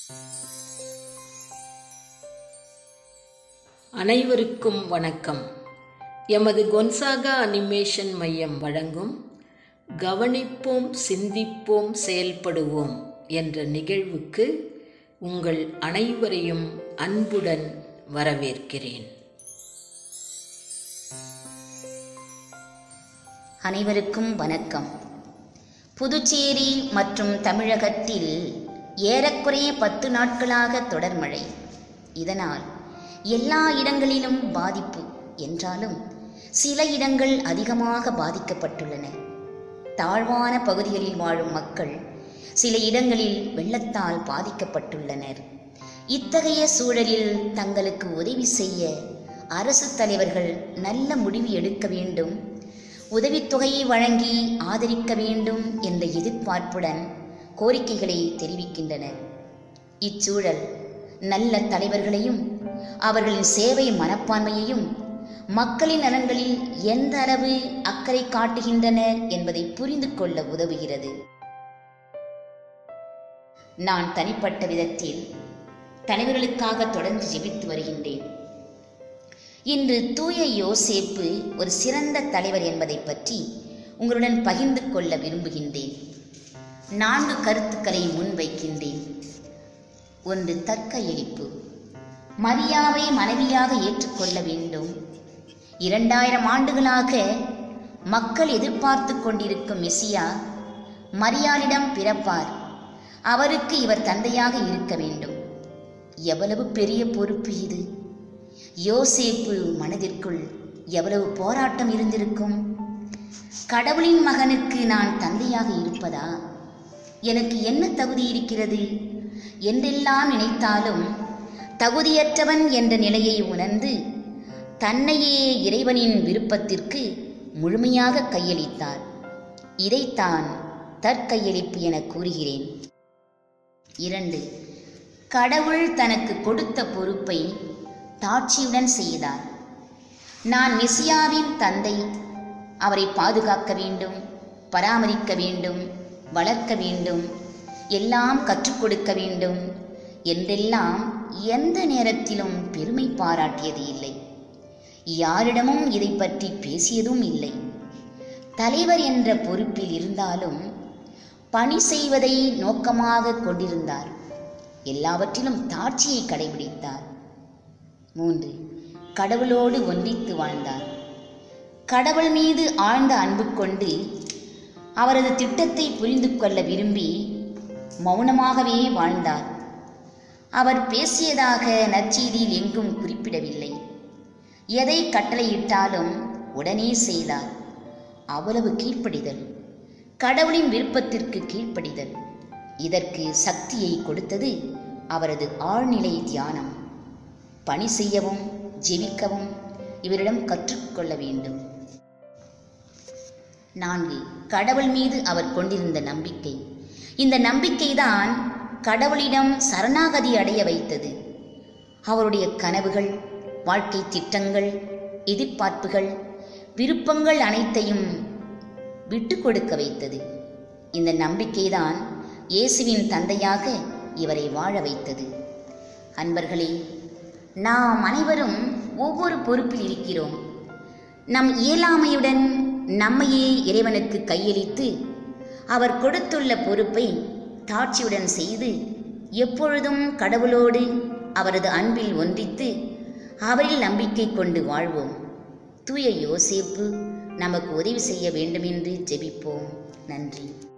அனைவருக்கும் வணக்கம் எமது கொன்சாகா அனிமேஷன் மையம் வழங்கும் கவனிப்போம் சிந்திப்போம் செயல்படுவோம் என்ற நிகழ்வுக்கு உங்கள் அனைவரையும் அன்புடன் வரவேற்கிறேன் அனைவருக்கும் வணக்கம் புதுச்சேரி மற்றும் தமிழகத்தில் ஏறக்குறைய பத்து நாட்களாக தொடர் மழை இதனால் எல்லா இடங்களிலும் பாதிப்பு என்றாலும் சில இடங்கள் அதிகமாக பாதிக்கப்பட்டுள்ளன தாழ்வான பகுதிகளில் வாழும் மக்கள் சில இடங்களில் வெள்ளத்தால் பாதிக்கப்பட்டுள்ளனர் இத்தகைய சூழலில் தங்களுக்கு உதவி செய்ய அரசு தலைவர்கள் நல்ல முடிவு எடுக்க வேண்டும் உதவித்தொகையை வழங்கி ஆதரிக்க வேண்டும் என்ற எதிர்பார்ப்புடன் கோரிக்கைகளை தெரிவிக்கின்றனர் இச்சூழல் நல்ல தலைவர்களையும் அவர்களின் சேவை மனப்பான்மையையும் மக்களின் நலன்களில் எந்த அளவு அக்கறை காட்டுகின்றனர் என்பதை புரிந்து கொள்ள உதவுகிறது நான் தனிப்பட்ட விதத்தில் தலைவர்களுக்காக தொடர்ந்து ஜெபித்து வருகின்றேன் இன்று தூய யோசேப்பு ஒரு சிறந்த தலைவர் என்பதை பற்றி உங்களுடன் பகிர்ந்து கொள்ள விரும்புகின்றேன் நான்கு கருத்துக்களை முன்வைக்கின்றேன் ஒன்று தர்க்க எழிப்பு மரியாவை மனைவியாக ஏற்றுக்கொள்ள வேண்டும் இரண்டாயிரம் ஆண்டுகளாக மக்கள் எதிர்பார்த்து கொண்டிருக்கும் மெசியா மரியாளிடம் பிறப்பார் அவருக்கு இவர் தந்தையாக இருக்க வேண்டும் எவ்வளவு பெரிய பொறுப்பு இது யோசேப்பு மனதிற்குள் எவ்வளவு போராட்டம் இருந்திருக்கும் கடவுளின் மகனுக்கு நான் தந்தையாக இருப்பதா எனக்கு என்ன தகுதி இருக்கிறது என்றெல்லாம் நினைத்தாலும் தகுதியற்றவன் என்ற நிலையை உணர்ந்து தன்னையே இறைவனின் விருப்பத்திற்கு முழுமையாக கையளித்தார் இதைத்தான் தற்கையளிப்பு என கூறுகிறேன் இரண்டு கடவுள் தனக்கு கொடுத்த பொறுப்பை தாட்சியுடன் செய்தார் நான் மெசியாவின் தந்தை அவரை பாதுகாக்க வேண்டும் பராமரிக்க வேண்டும் வளர்க்க வேண்டும் எல்லாம் கற்றுக் கொடுக்க வேண்டும் என்றெல்லாம் எந்த நேரத்திலும் பெருமை பாராட்டியது இல்லை யாரிடமும் இதை பற்றி பேசியதும் இல்லை தலைவர் என்ற பொறுப்பில் இருந்தாலும் பணி செய்வதை நோக்கமாக கொண்டிருந்தார் எல்லாவற்றிலும் தாட்சியை கடைபிடித்தார் மூன்று கடவுளோடு ஒன்றித்து வாழ்ந்தார் கடவுள் மீது ஆழ்ந்த அன்பு கொண்டு அவரது திட்டத்தை புரிந்து கொள்ள விரும்பி மௌனமாகவே வாழ்ந்தார் அவர் பேசியதாக நற்செய்தியில் எங்கும் குறிப்பிடவில்லை எதை கட்டளையிட்டாலும் உடனே செய்தார் அவ்வளவு கீழ்ப்படிதல் கடவுளின் விருப்பத்திற்கு கீழ்ப்படிதல் இதற்கு சக்தியை கொடுத்தது அவரது ஆழ்நிலை தியானம் பணி செய்யவும் ஜெபிக்கவும் இவரிடம் கற்றுக்கொள்ள வேண்டும் நான்கு கடவுள் மீது அவர் கொண்டிருந்த நம்பிக்கை இந்த நம்பிக்கைதான் கடவுளிடம் சரணாகதி அடைய வைத்தது அவருடைய கனவுகள் வாழ்க்கை திட்டங்கள் எதிர்பார்ப்புகள் விருப்பங்கள் அனைத்தையும் விட்டு கொடுக்க வைத்தது இந்த நம்பிக்கைதான் இயேசுவின் தந்தையாக இவரை வாழ வைத்தது அன்பர்களே நாம் அனைவரும் ஒவ்வொரு பொறுப்பில் இருக்கிறோம் நம் இயலாமையுடன் நம்மையே இறைவனுக்கு கையளித்து அவர் கொடுத்துள்ள பொறுப்பை தாட்சியுடன் செய்து எப்பொழுதும் கடவுளோடு அவரது அன்பில் ஒன்றித்து அவரில் நம்பிக்கை கொண்டு வாழ்வோம் தூய யோசேப்பு நமக்கு உதவி செய்ய வேண்டுமென்று ஜெபிப்போம் நன்றி